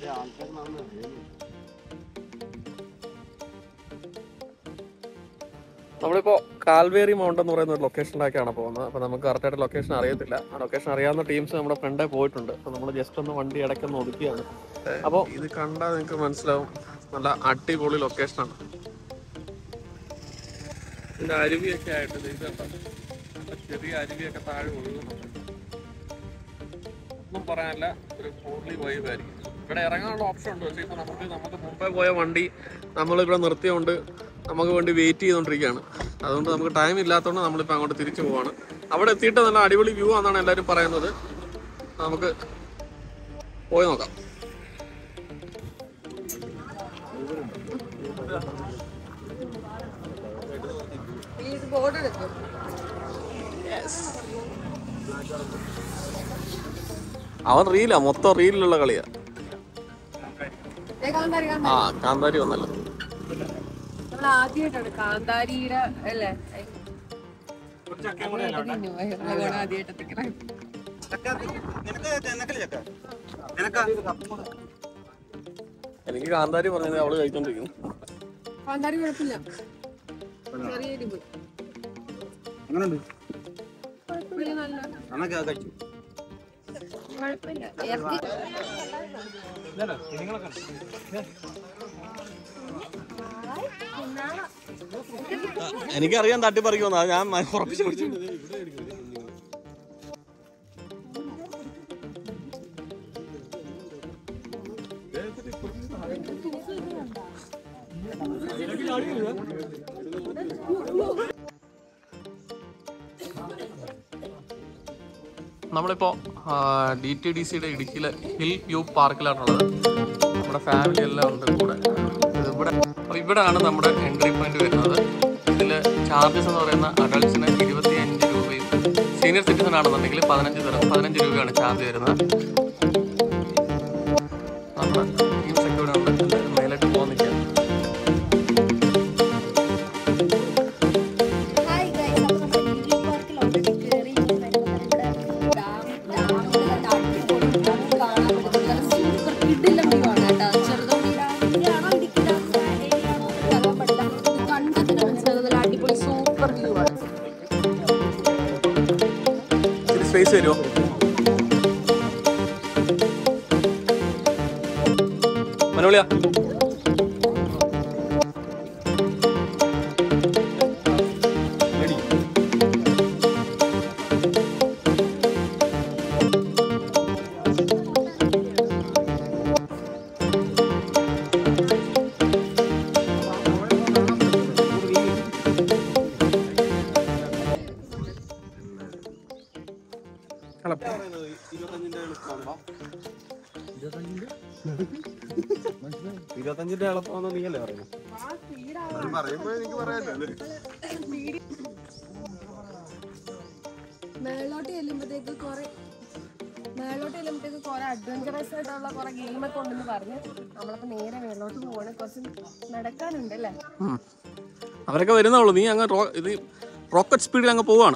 നമ്മളിപ്പോ കാൽവേരി മൗണ്ട് എന്ന് പറയുന്ന ഒരു ലൊക്കേഷനിലേക്കാണ് പോകുന്നത് അപ്പൊ നമുക്ക് കറക്റ്റായിട്ട് ലൊക്കേഷൻ അറിയത്തില്ല ആ ലൊക്കേഷൻ അറിയാവുന്ന ടീംസ് നമ്മുടെ ഫ്രണ്ടേ പോയിട്ടുണ്ട് അപ്പൊ നമ്മൾ ജസ്റ്റ് ഒന്ന് വണ്ടി ഇടയ്ക്കൊന്ന് ഒതുക്കിയാണ് അപ്പോൾ ഇത് കണ്ടാൽ നിങ്ങൾക്ക് മനസ്സിലാവും നല്ല അടിപൊളി ലൊക്കേഷനാണ് ഇതിന്റെ അരുവിയൊക്കെ ആയിട്ട് ദേ ഇത് കണ്ടോ? നല്ല ചെറിയ അരുവിയൊക്കെ താഴെ ഒഴുകുന്നുണ്ട് ഒന്നും പറയാനില്ല ഒരു ഫോർലി വൈബ് ആയിരിക്കും ഇവിടെ ഇറങ്ങാനുള്ള ഓപ്ഷൻ ഉണ്ട് പക്ഷേ ഇപ്പൊ നമുക്ക് നമുക്ക് മുമ്പേ പോയ വണ്ടി നമ്മൾ ഇവിടെ നിർത്തിയോണ്ട് നമുക്ക് വേണ്ടി വെയിറ്റ് ചെയ്തുകൊണ്ടിരിക്കുകയാണ് അതുകൊണ്ട് നമുക്ക് ടൈം ഇല്ലാത്തതുകൊണ്ട് നമ്മളിപ്പോൾ അങ്ങോട്ട് തിരിച്ചു പോവാണ് അവിടെ എത്തിയിട്ട് നല്ല അടിപൊളി വ്യൂ ആണെന്നാണ് എല്ലാവരും പറയുന്നത് നമുക്ക് പോയി നോക്കാം ഇത് ബോർഡ് എടുക്കും അവൻ റീലാ മൊത്തം റീലിലുള്ള കളിയാ ദേ കാന്താരി കാന്താരി ആ കാന്താരി വന്നല്ലോ നമ്മൾ ആദ്യമായിട്ടാണ് കാന്താരിയുടെ അല്ലേ ആദ്യമായിട്ട് എത്തിക്കണേ എനിക്ക് കാന്താരി പറഞ്ഞത് അവള് കഴിച്ചോണ്ടിരിക്കുന്നു കാന്താരി കുഴപ്പമില്ല ചെറിയ എരിവ് കുഴപ്പമില്ല നല്ല കുഴപ്പമില്ല ഇറക്കി എനിക്കറിയാൻ തട്ടിപ്പറിക്കുമെന്നാ ഞാൻ മ- ഉറപ്പിച്ച് പിടിച്ചു നമ്മളിപ്പോ ഡി ടി ഡി സിയുടെ ഇടുക്കിയിലെ ഹിൽ വ്യൂ പാർക്കിലാണുള്ളത് നമ്മുടെ ഫാമിലി എല്ലാം ഉണ്ട് കൂടെ ഇത് ഇവിടെ അപ്പോൾ ഇവിടെയാണ് നമ്മുടെ എൻട്രി പോയിന്റ് വരുന്നത് ഇതിൽ ചാർജസ് എന്ന് പറയുന്ന അഡൾട്ട്സിന് ഇരുപത്തി അഞ്ച് രൂപയും സീനിയർ സിറ്റിസൺ ആണെന്നുണ്ടെങ്കിൽ പതിനഞ്ച് തരം പതിനഞ്ച് രൂപയാണ് ചാർജ് വരുന്നത് നമ്മുടെ ടീംസ് ഒക്കെ ഇവിടെ ഉണ്ട് എല്ലാവരും മേലോട്ട് പോകാൻ നിൽക്കുക ഹായ് ഗൈസ് അപ്പോൾ നമ്മൾ ഡിഗ്രി പാർക്കിൽ ഓൾറെഡി കയറി ഡാം ഡാമിലുള്ള അടിപൊളി വ്യൂ കാണാൻ പറ്റുന്നത് സൂപ്പർ കിഡിലും വ്യൂ ആണ് കേട്ടോ ചെറുതോണി ഡാമിലാണോ ഇടുക്കി ഡാം ഏരിയയാണോ എന്ന് പറയാൻ പറ്റില്ല ഇത് കണ്ടാൽ തന്നെ മനസ്സിലാകുന്ന നല്ല അടിപൊളി സൂപ്പർ വ്യൂ ആണ് ഇത്തിരി സ്പേസ് വരുമോ മനോളിയാ ഇരുപത്തഞ്ചിന്റെ എളുപ്പമെന്ന് നീയല്ലേ പറയുന്നത് മേളോട്ട് ചെല്ലുമ്പോഴത്തേക്ക് കുറെ മേളോട്ട് ചെല്ലുമ്പോഴത്തേക്ക് കുറെ അഡ്വഞ്ചറസ് ആയിട്ടുള്ള കുറെ ഗെയിമൊക്കെ ഉണ്ടെന്ന് പറഞ്ഞ് നമ്മളപ്പോ നേരെ മേളോട്ട് പോവാണ് കുറച്ച് നടക്കാനുണ്ട് അല്ലേ അവരൊക്കെ വരുന്നുള്ളൂ നീ അങ്ങ് റോ- ഇത് റോക്കറ്റ് സ്പീഡിൽ അങ്ങ് പോവാണ്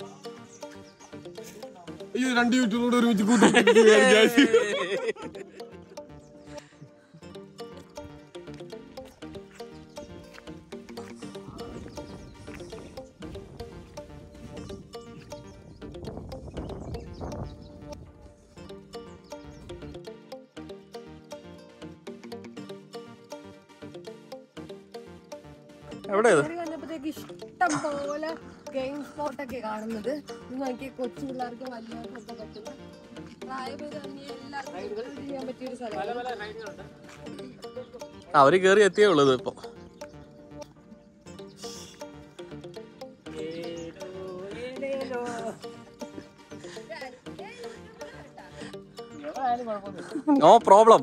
അയ്യോ രണ്ട് യൂട്യൂബോട് ഒരുമിച്ച് കൂട്ടി എവിടെ ഇത് കയറി വന്നപ്പോഴത്തേക്ക് ഇഷ്ടം പോലെ ഗെയിം സ്പോട്ട് ഒക്കെ കാണുന്നത് ഇത് നോക്കിയ കൊച്ചു പിള്ളേർക്ക് വലിയവർക്കൊക്കെ പറ്റുന്ന പ്രായഭേദമന്യേ എല്ലാവർക്കും enjoy ചെയ്യാൻ പറ്റിയ ഒരു സ്ഥലമാണ് അവര് കേറി എത്തിയേ ഉള്ളത് ഇപ്പൊ നോ പ്രോബ്ലം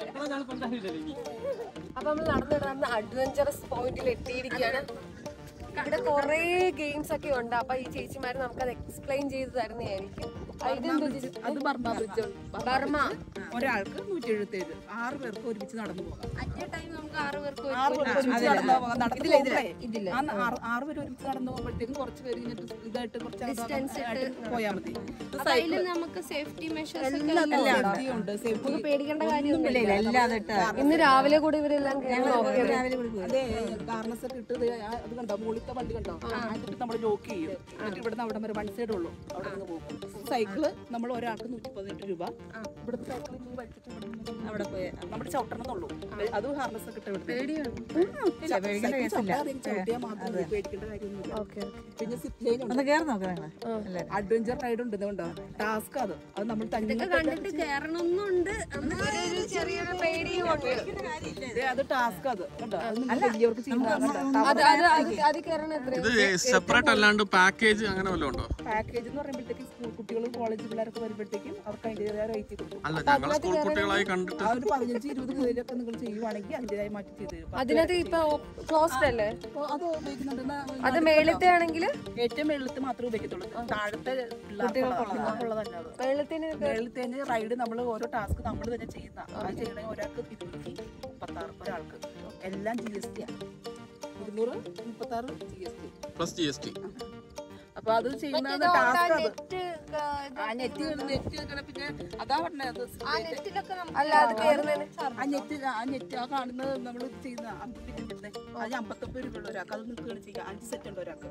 അപ്പൊ നമ്മൾ നടന്ന് നടന്ന് അഡ്വഞ്ചറസ് പോയിന്റിൽ എത്തിയിരിക്കുകയാണ് ഇവിടെ കുറേ ഗെയിംസ് ഒക്കെ ഉണ്ട് അപ്പൊ ഈ ചേച്ചിമാര് നമുക്ക് അത് എക്സ്പ്ലെയിൻ ചെയ്ത് തരുന്നതായിരിക്കും ആ, ഇതെന്താ ചേച്ചി? അത് ബർമ ബ്രിഡ്ജ് ബർമ ഒരാൾക്ക് നൂറ്റി എഴുപത്തേഴ് ആറ് പേർക്ക് ഒരുമിച്ച് നടന്നു പോകാം അറ്റ് എ ടൈം നമുക്ക് ആറ് പേർക്ക് ആറ് ഒരു- പേർക്ക് ഒരുമിച്ച് നടന്നു പോകാം നടന്നു ഇതില്ല, ഇതില്ല, പോകുമ്പോഴേ, ഇതില്ല. ആ ആറ് ആറ് പേര് ഒരുമിച്ച് നടന്നു പോകുമ്പോഴത്തേക്കും കുറച്ച് പേര് ഇങ്ങനെ ഇതായിട്ട് കുറച്ച് Distance ഇട്ട് പോയാൽ മതി അപ്പൊ അതില് നമുക്ക് സേഫ്റ്റി മെഷേഴ്സ് സേഫ്റ്റി ഉണ്ട് സേഫ്റ്റി പേടിക്കേണ്ട കാര്യമൊന്നുമില്ല ഇന്ന് രാവിലെ കൂടി ഇവരെല്ലാം കേറി നോക്കിയത് അതെ കാർണസ് ഒക്കെ ഇട്ട് ദേ ആ- അത് കണ്ടോ മുകളിലത്തെ വണ്ടി കണ്ടോ അതിട്ട് നമ്മൾ ലോക്ക് ചെയ്യും എന്നിട്ട് ഇവിടുന്ന് അവിടെ വരെ വൺ സൈഡ് ഉള്ളൂ അവിടെ നിന്ന് പോകും സൈക്കിള് നമ്മൾ ഒരാൾക്ക് നൂറ്റി പതിനെട്ട് രൂപ ഇവിടുത്തെ സൈക്കിൾ ഇനി വലിച്ചിട്ട് ഇവിടുന്ന് അവിടെ പോയി നമ്മുടെ ചവിട്ടണമെന്നുള്ളൂ അത് ഹാർനസ് ഒക്കെ ഇട്ട് ഇവിടുത്തെ ചവിട്ടിയാൽ മാത്രം മതി. പേടിക്കേണ്ട കാര്യമൊന്നുമില്ല പിന്നെ സിപ്പ് ലൈൻ ഉണ്ട് അഡ്വഞ്ചർ റൈഡ് ഉണ്ട് ഇതുകൊണ്ടോ ടാസ്ക് അത് അത് നമ്മൾ തന്നെ കണ്ടിട്ട് കേറണമെന്നുണ്ട് ഒരു ചെറിയൊരു പേടിയും ഉണ്ട് ദേ, അത് ടാസ്ക് അത് കണ്ടോ അത് നിങ്ങൾ വലിയവർക്ക് ചെയ്യുന്നതാണ് അത് അത് അത് അത് കയറണ എത്ര ഇത് സെപ്പറേറ്റ് അല്ലാണ്ട് പാക്കേജ് അങ്ങനെ വല്ലതും ഉണ്ടോ പാക്കേജ് എന്ന് പറയുമ്പോഴത്തേക്കും സ്കൂൾ കുട്ടികളും കോളേജ് പിള്ളേരൊക്കെ വരുമ്പോഴത്തേക്കും അവർക്ക് അതിൻ്റെതായ റേറ്റ് കൊടുക്കും അല്ല ഞങ്ങളെ സ്കൂൾ കുട്ടികളായി കണ്ടിട്ട് ആ ഒരു പതിനഞ്ച് ഇരുപത് പേരൊക്കെ നിങ്ങൾ ചെയ്യുവാണെങ്കിൽ അതിൻ്റെതായ മാറ്റി ചെയ്ത് തരും അതിനകത്ത് ഇപ്പൊ ക്ലോസ്ഡ് അല്ലേ അപ്പോൾ അത് ഉപയോഗിക്കുന്നുണ്ട് എന്നാ അത് മേളത്തെ ആണെങ്കിൽ ഏറ്റവും വെള്ളത്ത് മാത്രമേ ഉപയോഗിക്കത്തുള്ളൂ താഴത്തെ പിള്ളേർക്കുള്ളതല്ല അത് മേളത്തിന് വെള്ളത്തേന് റൈഡ് നമ്മൾ ഓരോ ടാസ്ക് നമ്മൾ തന്നെ ചെയ്യുന്ന അത് ചെയ്യണമെങ്കിൽ ഒരാൾക്ക് ഇരുന്നൂറ്റി മുപ്പത്താറ് ഒരാൾക്ക് എല്ലാം ജി എസ് ടി ആണ് ഇരുന്നൂറ് മുപ്പത്താറ് G S T plus G S T അപ്പൊ അത് ചെയ്യുന്നത് ടാസ്ക് അത് നെറ്റ് ആ നെറ്റ് നെറ്റ് പിന്നെ അതാ പറഞ്ഞത് അല്ല അത് കയറുന്നതിന് ആ നെറ്റ് ആ നെറ്റ് ആ കാണുന്നത് നമ്മൾ ചെയ്യുന്ന അമ്പത് അത് അമ്പത്തൊമ്പത് രൂപ ഉള്ള ഒരാൾക്ക് അത് നിൽക്കുകയാണ് ചെയ്യുക അഞ്ച് സെറ്റ് ഉണ്ട് ഒരാൾക്ക്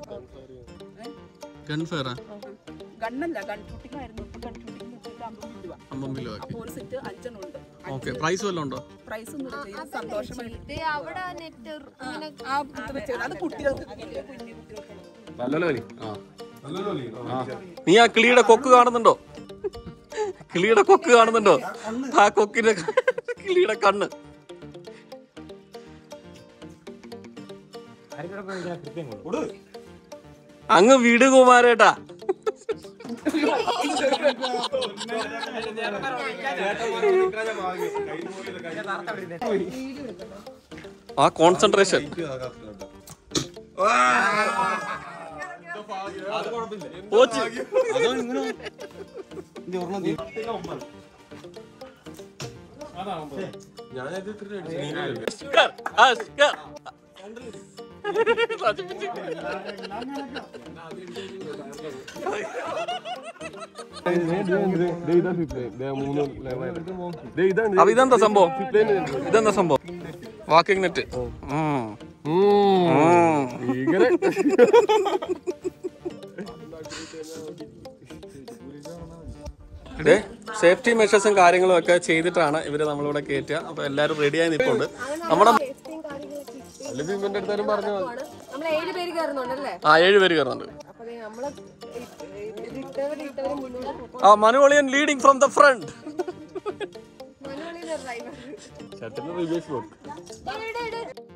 ഗൺഫെയറാ ഗണ്ണല്ല ഗൺ ഷൂട്ടിംഗ് ആയിരുന്നു ഇപ്പൊ ഗൺ ഷൂട്ടിംഗ് നിർത്തിയിട്ട് അമ്പത് രൂപ അമ്പമ്പിലോ ആക്കി അപ്പോൾ ഒരു സെറ്റ് അഞ്ചെണ്ണം ഉണ്ട് ഓക്കെ പ്രൈസ് വല്ലതും ഉണ്ടോ പ്രൈസ് ഒന്നും ഇല്ല. ഇത് സന്തോഷമായിട്ട് ദേ അവിടെ നെറ്റ് ഇങ്ങനെ ആ ഇത് വെച്ചത് അത് കുട്ടികൾക്ക് കുഞ്ഞു കുട്ടികൾക്കുള്ളത് നീ ആ കിളിയുടെ കൊക്ക് കാണുന്നുണ്ടോ കിളിയുടെ കൊക്ക് കാണുന്നുണ്ടോ ആ കൊക്കിന്റെ കിളിയുടെ കണ്ണ് അങ്ങ് വീട് കുമാരേട്ടാ ആ കോൺസെൻട്രേഷൻ പോച്ച് സ്കർ, ആ സ്കർ. നശിപ്പിച്ച്. അപ്പൊ ഇതെന്താ സംഭവം ഇതെന്താ സംഭവം വാക്കിംഗ് നെറ്റ് സേഫ്റ്റി മെഷേഴ്സും കാര്യങ്ങളും ഒക്കെ ചെയ്തിട്ടാണ് ഇവര് നമ്മളിവിടെ കയറ്റുക അപ്പൊ എല്ലാരും റെഡിയായി നിൽപ്പുണ്ട് നമ്മുടെ നമ്മൾ ഏഴ് പേര് കയറുന്നുണ്ടല്ലേ ആ ഏഴ് പേര് കയറുന്നുണ്ട് അപ്പൊ ദേ നമ്മള് ഇട്ടവര് ഇട്ടവര് മുന്നോട്ട് പോകും ആ മനുവളിയൻ ലീഡിങ് ഫ്രം ദ ഫ്രണ്ട് മനുവളിയുടെ ഡ്രൈവർ ഷട്ടിന് റിവേഴ്സ്